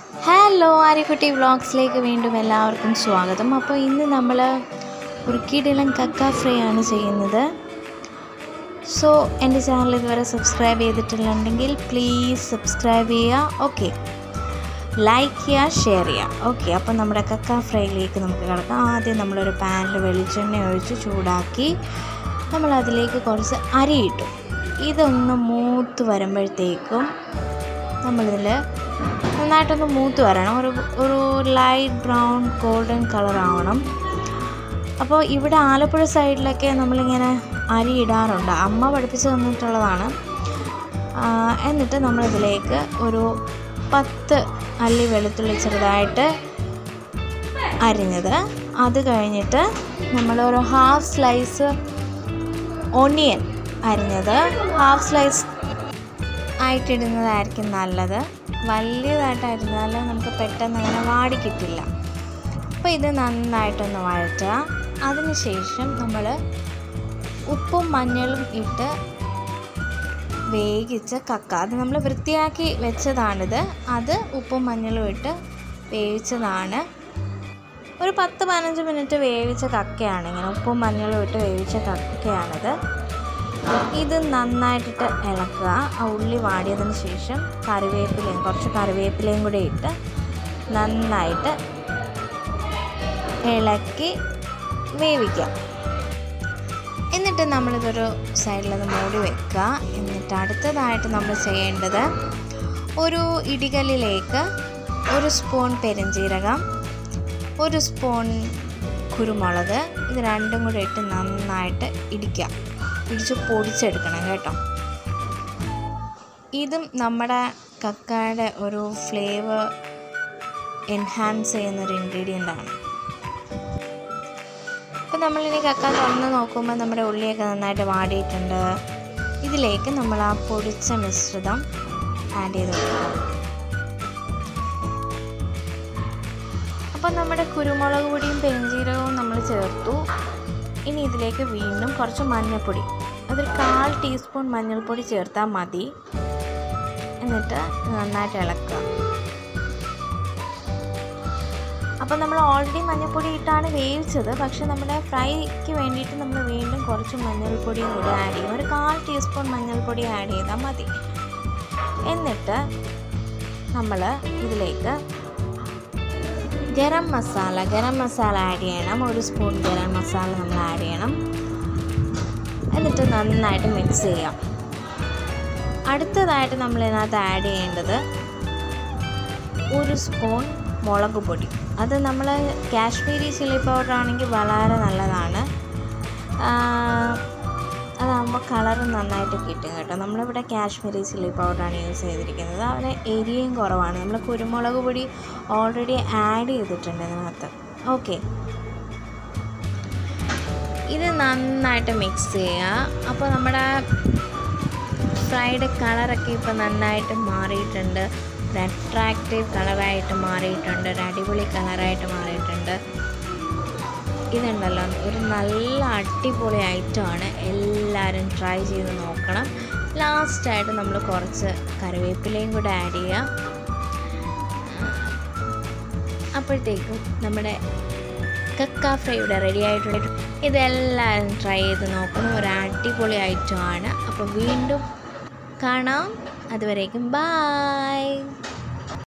hello ആര്യക്കുട്ടി വ്ളോഗ്സിലേക്ക് വീണ്ടും എല്ലാവർക്കും സ്വാഗതം അപ്പോൾ ഇന്ന് നമ്മൾ ഒരു കിടിലൻ കക്ക ഫ്രൈ ആണ് ചെയ്യുന്നത് സോ എൻ്റെ ചാനൽ ഇതുവരെ സബ്സ്ക്രൈബ് ചെയ്തിട്ടില്ലെങ്കിൽ പ്ലീസ് സബ്സ്ക്രൈബ് ചെയ്യുക ഓക്കെ ലൈക്ക് ചെയ്യുക ഷെയർ ചെയ്യുക ഓക്കെ അപ്പോൾ നമ്മുടെ കക്ക ഫ്രൈയിലേക്ക് നമുക്ക് കിടക്കാം ആദ്യം നമ്മളൊരു പാനിൽ വെളിച്ചെണ്ണ ഒഴിച്ച് ചൂടാക്കി നമ്മൾ അതിലേക്ക് കുറച്ച് അരി ഇട്ടു ഇതൊന്ന് മൂത്ത് വരുമ്പോഴത്തേക്കും നമ്മളിതിൽ നന്നായിട്ടൊന്ന് മൂത്ത് വരണം ഒരു ഒരു ലൈറ്റ് ബ്രൗൺ ഗോൾഡൻ കളർ ആവണം അപ്പോൾ ഇവിടെ ആലപ്പുഴ സൈഡിലൊക്കെ നമ്മളിങ്ങനെ അരി ഇടാറുണ്ട് അമ്മ പഠിപ്പിച്ച് തന്നിട്ടുള്ളതാണ് ആ, എന്നിട്ട് നമ്മളിതിലേക്ക് ഒരു പത്ത് അല്ലി വെളുത്തുള്ളി ചെറുതായിട്ട് അരിഞ്ഞത് അത് കഴിഞ്ഞിട്ട് നമ്മളൊരു ഹാഫ് സ്ലൈസ് ഓണിയൻ അരിഞ്ഞത് ഹാഫ് സ്ലൈസ് ആയിട്ടിടുന്നതായിരിക്കും നല്ലത് വലിയതായിട്ട് അരിഞ്ഞാൽ നമുക്ക് പെട്ടെന്ന് അങ്ങനെ വാടി കിട്ടില്ല അപ്പോൾ ഇത് നന്നായിട്ടൊന്ന് വഴറ്റുക അതിനുശേഷം നമ്മൾ ഉപ്പും മഞ്ഞളും ഇട്ട് വേവിച്ച കക്ക അത് നമ്മൾ വൃത്തിയാക്കി വെച്ചതാണിത് അത് ഉപ്പും മഞ്ഞളും ഇട്ട് വേവിച്ചതാണ് ഒരു പത്ത് പതിനഞ്ച് മിനിറ്റ് വേവിച്ച കക്കയാണ് ഇങ്ങനെ ഉപ്പും മഞ്ഞളും ഇട്ട് വേവിച്ച കക്കയാണിത് ഇത് നന്നായിട്ടിട്ട് ഇളക്കുക ആ ഉള്ളി വാടിയതിന് ശേഷം കറിവേപ്പിലയും കുറച്ച് കറിവേപ്പിലയും കൂടെ ഇട്ട് നന്നായിട്ട് ഇളക്കി വേവിക്കുക എന്നിട്ട് നമ്മളിതൊരു സൈഡിലത് മൂടി വെക്കുക എന്നിട്ട് അടുത്തതായിട്ട് നമ്മൾ ചെയ്യേണ്ടത് ഒരു ഇടികല്ലിലേക്ക് ഒരു സ്പൂൺ പെരുംജീരകം ഒരു സ്പൂൺ കുരുമുളക് ഇത് രണ്ടും കൂടെ ഇട്ട് നന്നായിട്ട് ഇടിക്കുക ഇടിച്ച് പൊടിച്ചെടുക്കണം കേട്ടോ ഇതും നമ്മുടെ കക്കയുടെ ഒരു ഫ്ലേവർ എൻഹാൻസ് ചെയ്യുന്നൊരു ഇൻഗ്രീഡിയൻ്റ് ആണ് അപ്പോൾ നമ്മളിനി കക്ക തുറന്ന് നോക്കുമ്പോൾ നമ്മുടെ ഉള്ളിയൊക്കെ നന്നായിട്ട് വാടിയിട്ടുണ്ട് ഇതിലേക്ക് നമ്മൾ ആ പൊടിച്ച മിശ്രിതം ആഡ് ചെയ്ത് കൊടുക്കാം അപ്പോൾ നമ്മുടെ കുരുമുളക് പൊടിയും പെരുംജീരകവും നമ്മൾ ചേർത്തു ഇനി ഇതിലേക്ക് വീണ്ടും കുറച്ച് മഞ്ഞൾപ്പൊടി അതൊരു കാൽ ടീസ്പൂൺ മഞ്ഞൾപ്പൊടി ചേർത്താൽ മതി എന്നിട്ട് നന്നായിട്ട് ഇളക്കുക അപ്പോൾ നമ്മൾ ഓൾറെഡി മഞ്ഞൾപ്പൊടി ഇട്ടാണ് വേവിച്ചത് പക്ഷെ നമ്മുടെ ഫ്രൈക്ക് വേണ്ടിയിട്ട് നമ്മൾ വീണ്ടും കുറച്ച് മഞ്ഞൾപ്പൊടിയും കൂടി ആഡ് ചെയ്യും ഒരു കാൽ ടീസ്പൂൺ മഞ്ഞൾപ്പൊടി ആഡ് ചെയ്താൽ മതി എന്നിട്ട് നമ്മൾ ഇതിലേക്ക് ഗരം മസാല ഗരം മസാല ആഡ് ചെയ്യണം ഒരു സ്പൂൺ ഗരം മസാല നമ്മൾ ആഡ് ചെയ്യണം എന്നിട്ട് നന്നായിട്ട് മിക്സ് ചെയ്യാം അടുത്തതായിട്ട് നമ്മൾ ഇതിനകത്ത് ആഡ് ചെയ്യേണ്ടത് ഒരു സ്പൂൺ മുളക് പൊടി അത് നമ്മൾ കാശ്മീരി ചില്ലി പൗഡർ ആണെങ്കിൽ വളരെ നല്ലതാണ് അതാകുമ്പോൾ കളറ് നന്നായിട്ട് കിട്ടും കേട്ടോ നമ്മളിവിടെ കാശ്മീരി ചില്ലി പൗഡറാണ് യൂസ് ചെയ്തിരിക്കുന്നത് അതിന് എരിയും കുറവാണ് നമ്മൾ കുരുമുളക് പൊടി ഓൾറെഡി ആഡ് ചെയ്തിട്ടുണ്ട് ഇതിനകത്ത് ഓക്കെ ഇത് നന്നായിട്ട് മിക്സ് ചെയ്യുക അപ്പോൾ നമ്മുടെ ഫ്രൈഡ് കളറൊക്കെ ഇപ്പോൾ നന്നായിട്ട് മാറിയിട്ടുണ്ട് ഒരു അട്രാക്റ്റീവ് കളറായിട്ട് മാറിയിട്ടുണ്ട് ഒരു അടിപൊളി കളറായിട്ട് മാറിയിട്ടുണ്ട് ഇതുണ്ടല്ലോ ഒരു നല്ല അടിപൊളി ഐറ്റമാണ് എല്ലാവരും ട്രൈ ചെയ്ത് നോക്കണം ലാസ്റ്റായിട്ട് നമ്മൾ കുറച്ച് കറിവേപ്പിലയും കൂടെ ആഡ് ചെയ്യുക അപ്പോഴത്തേക്കും നമ്മുടെ കക്ക ഫ്രൈ ഇവിടെ റെഡി ആയിട്ടുണ്ട് ഇതെല്ലാവരും ട്രൈ ചെയ്ത് നോക്കണം ഒരു അടിപൊളി ഐറ്റമാണ് അപ്പോൾ വീണ്ടും കാണാം അതുവരേക്കും ബായ്